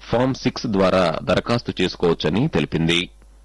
form six ద్వారా దరఖాస్తు చేసుకోవచ్చని తెలిపింది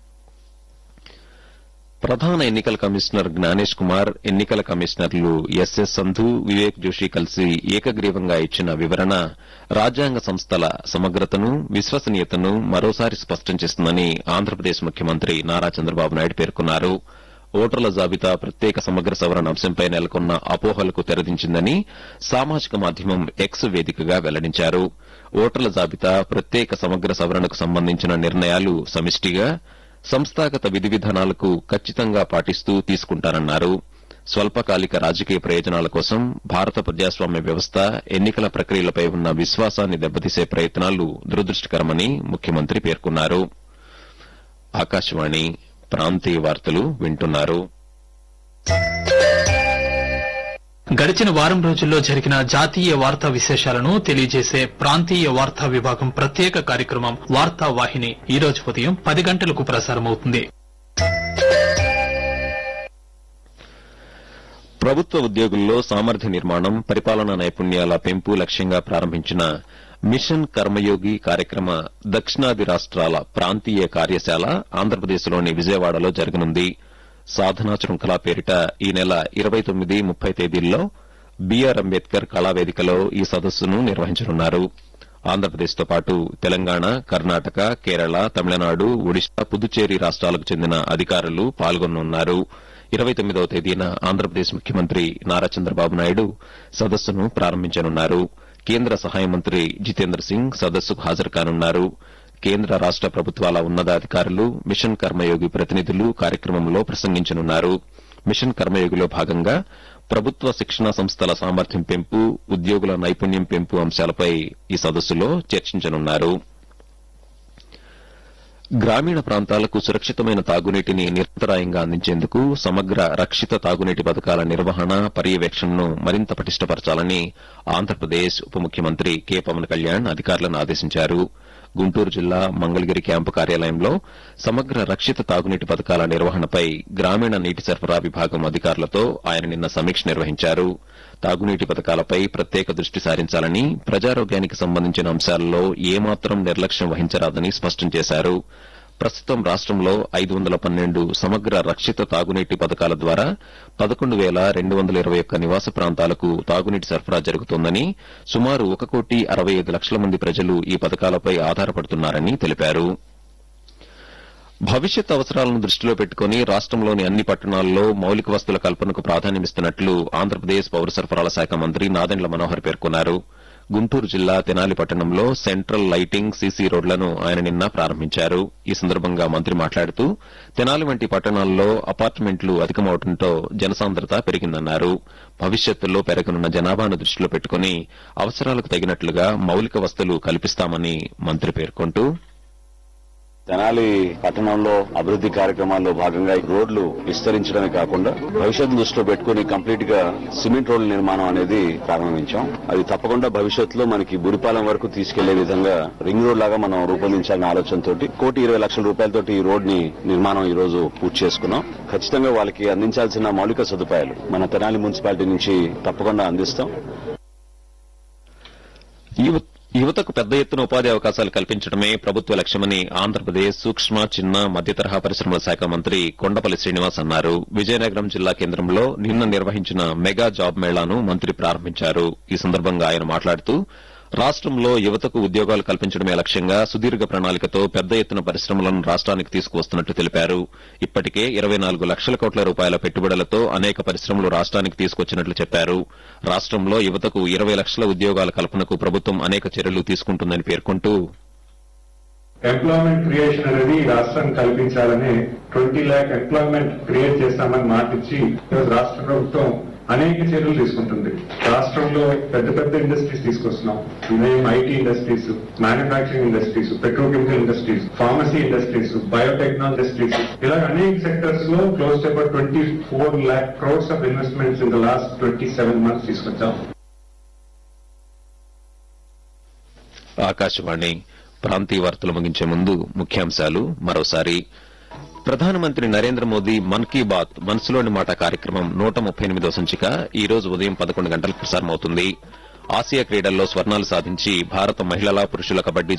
ప్రధాన ఎన్నికల కమిషనర్ జ్ఞానేష్ కుమార్ ఎన్నికల కమిషనర్లు ఎస్ఎస్ సంధు వివేక్ జోషి కలిసి ఏకగ్రీవంగా ఇచ్చిన వివరణ రాజ్యాంగ సంస్థల సమగ్రతను విశ్వసనీయతను మరోసారి స్పష్టం చేస్తుందని ఆంధ్రప్రదేశ్ ముఖ్యమంత్రి నారా చంద్రబాబు నాయుడు పేర్కొన్నారు ఓటర్ల జాబితా ప్రత్యేక సమగ్ర సవరణ అంశంపై నెలకొన్న అపోహలకు తెరదించిందని సామాజిక మాధ్యమం ఎక్స్ వేదికగా వెల్లడించారు ఓటర్ల జాబితా ప్రత్యేక సమగ్ర సవరణకు సంబంధించిన నిర్ణయాలు సమిష్టిగా సంస్థాగత విధి విధానాలకు ఖచ్చితంగా పాటిస్తూ తీసుకుంటారన్నారు స్వల్పకాలిక రాజకీయ ప్రయోజనాల కోసం భారత ప్రజాస్వామ్య వ్యవస్థ ఎన్నికల ప్రక్రియలపై ఉన్న విశ్వాసాన్ని దెబ్బతీసే ప్రయత్నాలు దురదృష్టకరమని ముఖ్యమంత్రి పేర్కొన్నారు ఆకాశవాణి ప్రాంతీయ వార్తలు వింటున్నారు గడిచిన వారం రోజుల్లో జరిగిన జాతీయ వార్తా విశేషాలను తెలియజేసే ప్రాంతీయ వార్తా విభాగం ప్రత్యేక కార్యక్రమం వార్తా వాహిని ఈ రోజు ఉదయం పది గంటలకు ప్రసారమవుతుంది ప్రభుత్వ ఉద్యోగుల్లో సామర్థ్య నిర్మాణం పరిపాలనా నైపుణ్యాల పెంపు లక్ష్యంగా ప్రారంభించిన మిషన్ కర్మయోగి కార్యక్రమ దక్షిణాది రాష్ట్రాల ప్రాంతీయ కార్యశాల ఆంధ్రప్రదేశ్లోని విజయవాడలో జరగనుంది సాధనా శృంఖలా పేరిట ఈ నెల ఇరవై తొమ్మిది ముప్పై తేదీల్లో బీఆర్ అంబేద్కర్ కళావేదికలో ఈ సదస్సును నిర్వహించనున్నారు ఆంధ్రప్రదేశ్తో పాటు తెలంగాణ కర్ణాటక కేరళ తమిళనాడు ఒడిశా పుదుచ్చేరి రాష్ట్రాలకు చెందిన అధికారులు పాల్గొనున్నారు ఇరవై తొమ్మిదవ తేదీన ఆంధ్రప్రదేశ్ ముఖ్యమంత్రి నారా చంద్రబాబు నాయుడు సదస్సును ప్రారంభించనున్నారు కేంద్ర సహాయ మంత్రి జితేంద్ర సింగ్ సదస్సుకు హాజరు కానున్నారు కేంద్ర రాష్ట ప్రభుత్వాల ఉన్నతాధికారులు మిషన్ కర్మయోగి ప్రతినిధులు కార్యక్రమంలో ప్రసంగించనున్నారు మిషన్ కర్మయోగిలో భాగంగా ప్రభుత్వ శిక్షణా సంస్థల సామర్థ్యం పెంపు ఉద్యోగుల నైపుణ్యం పెంపు అంశాలపై ఈ సదస్సులో చర్చించనున్నారు గ్రామీణ ప్రాంతాలకు సురక్షితమైన తాగునీటిని నిరంతరాయంగా అందించేందుకు సమగ్ర రక్షిత తాగునీటి పథకాల నిర్వహణ పర్యవేక్షణను మరింత పటిష్టపరచాలని ఆంధ్రప్రదేశ్ ఉప ముఖ్యమంత్రి కె పవన్ కళ్యాణ్ అధికారులను ఆదేశించారు గుంటూరు జిల్లా మంగళగిరి క్యాంపు కార్యాలయంలో సమగ్ర రక్షిత తాగునీటి పథకాల నిర్వహణపై గ్రామీణ నీటి సరఫరా విభాగం అధికారులతో ఆయన నిన్న సమీక్ష నిర్వహించారు తాగునీటి పథకాలపై ప్రత్యేక దృష్టి సారించాలని ప్రజారోగ్యానికి సంబంధించిన అంశాలలో ఏమాత్రం నిర్లక్ష్యం వహించరాదని స్పష్టం చేశారు ప్రస్తుతం రాష్టంలో ఐదు వందల పన్నెండు సమగ్ర రక్షిత తాగునీటి పథకాల ద్వారా పదకొండు వేల రెండు వందల ఇరవై ఒక్క నివాస ప్రాంతాలకు తాగునీటి సరఫరా జరుగుతోందని సుమారు ఒక కోటి అరవై ఐదు లక్షల మంది ప్రజలు ఈ పథకాలపై ఆధారపడుతున్నారని తెలిపారు భవిష్యత్ అవసరాలను దృష్టిలో పెట్టుకుని రాష్టంలోని అన్ని పట్టణాల్లో మౌలిక వస్తుల కల్పనకు ప్రాధాన్యమిస్తున్నట్లు ఆంధ్రప్రదేశ్ పౌర సరఫరాల శాఖ మంత్రి నాదెండ్ల మనోహర్ పేర్కొన్నారు గుంటూరు జిల్లా తెనాలి పట్టణంలో సెంట్రల్ లైటింగ్ సీసీ రోడ్లను ఆయన నిన్న ప్రారంభించారు ఈ సందర్భంగా మంత్రి మాట్లాడుతూ తెనాలి వంటి పట్టణాల్లో అపార్ట్మెంట్లు అధికమవడంతో జనసాంద్రత పెరిగిందన్నారు భవిష్యత్తులో పెరగనున్న జనాభాను దృష్టిలో పెట్టుకుని అవసరాలకు తగినట్లుగా మౌలిక వస్తువులు కల్పిస్తామని మంత్రి పేర్కొంటూ తెనాలి పట్టణంలో అభివృద్ధి కార్యక్రమాల్లో భాగంగా ఈ రోడ్లు విస్తరించడమే కాకుండా భవిష్యత్తు దృష్టిలో పెట్టుకుని కంప్లీట్ గా సిమెంట్ రోడ్ల నిర్మాణం అనేది ప్రారంభించాం అది తప్పకుండా భవిష్యత్తులో మనకి బురిపాలెం వరకు తీసుకెళ్లే విధంగా రింగ్ రోడ్ లాగా మనం రూపొందించాలనే ఆలోచనతో కోటి ఇరవై లక్షల రూపాయలతోటి ఈ రోడ్ ని నిర్మాణం ఈ రోజు పూర్తి చేసుకున్నాం ఖచ్చితంగా వాళ్ళకి అందించాల్సిన మౌలిక సదుపాయాలు మన తెనాలి మున్సిపాలిటీ నుంచి తప్పకుండా అందిస్తాం యువ- యువతకు పెద్ద ఎత్తున ఉపాధి అవకాశాలు కల్పించడమే ప్రభుత్వ లక్ష్యమని ఆంధ్రప్రదేశ్ సూక్ష్మ చిన్న మధ్య తరహా పరిశ్రమల శాఖ మంత్రి కొండపల్లి శ్రీనివాస్ అన్నారు విజయనగరం జిల్లా కేంద్రంలో నిన్న నిర్వహించిన మెగా జాబ్ మేళాను మంత్రి ప్రారంభించారు ఈ సందర్భంగా ఆయన మాట్లాడుతూ రాష్టంలో యువతకు ఉద్యోగాలు కల్పించడమే లక్ష్యంగా సుదీర్ఘ ప్రణాళికతో పెద్ద ఎత్తున పరిశ్రమలను రాష్ట్రానికి తీసుకువస్తున్నట్లు తెలిపారు ఇప్పటికే ఇరవై నాలుగు లక్షల కోట్ల రూపాయల పెట్టుబడులతో అనేక పరిశ్రమలు రాష్ట్రానికి తీసుకొచ్చినట్లు చెప్పారు రాష్ట్రంలో యువతకు ఇరవై లక్షల ఉద్యోగాల కల్పనకు ప్రభుత్వం అనేక చర్యలు తీసుకుంటుందని పేర్కొంటూ ఎంప్లాయ్మెంట్ క్రియేషన్ అనేది ఈ రాష్ట్రం కల్పించాలని ట్వంటీ ల్యాక్ ఎంప్లాయ్మెంట్ క్రియేట్ చేస్తామని మాటిచ్చి ఈరోజు రాష్ట్ర ప్రభుత్వం అనేక చర్యలు తీసుకుంటుంది రాష్ట్రంలో పెద్ద పెద్ద ఇండస్ట్రీస్ తీసుకొస్తున్నాం మేము IT industries manufacturing industries petrochemical industries pharmacy industries biotechnology industries ఇలా అనేక సెక్టర్స్ లో close about twenty four lakh crores of investments in the last twenty seven months తీసుకొచ్చాం ఆకాశవాణి ప్రాంతీయ వార్తలు ముగించే ముందు ముఖ్యాంశాలు మరోసారి ప్రధానమంత్రి నరేంద్ర మోదీ మన్ కీ బాత్ మనసులోని మాట కార్యక్రమం నూట ముప్పై ఎనిమిదో సంచిక ఈ రోజు ఉదయం పదకొండు గంటలకు ప్రసారమవుతుంది ఆసియా క్రీడల్లో స్వర్ణాలు సాధించి భారత మహిళల పురుషుల కబడ్డీ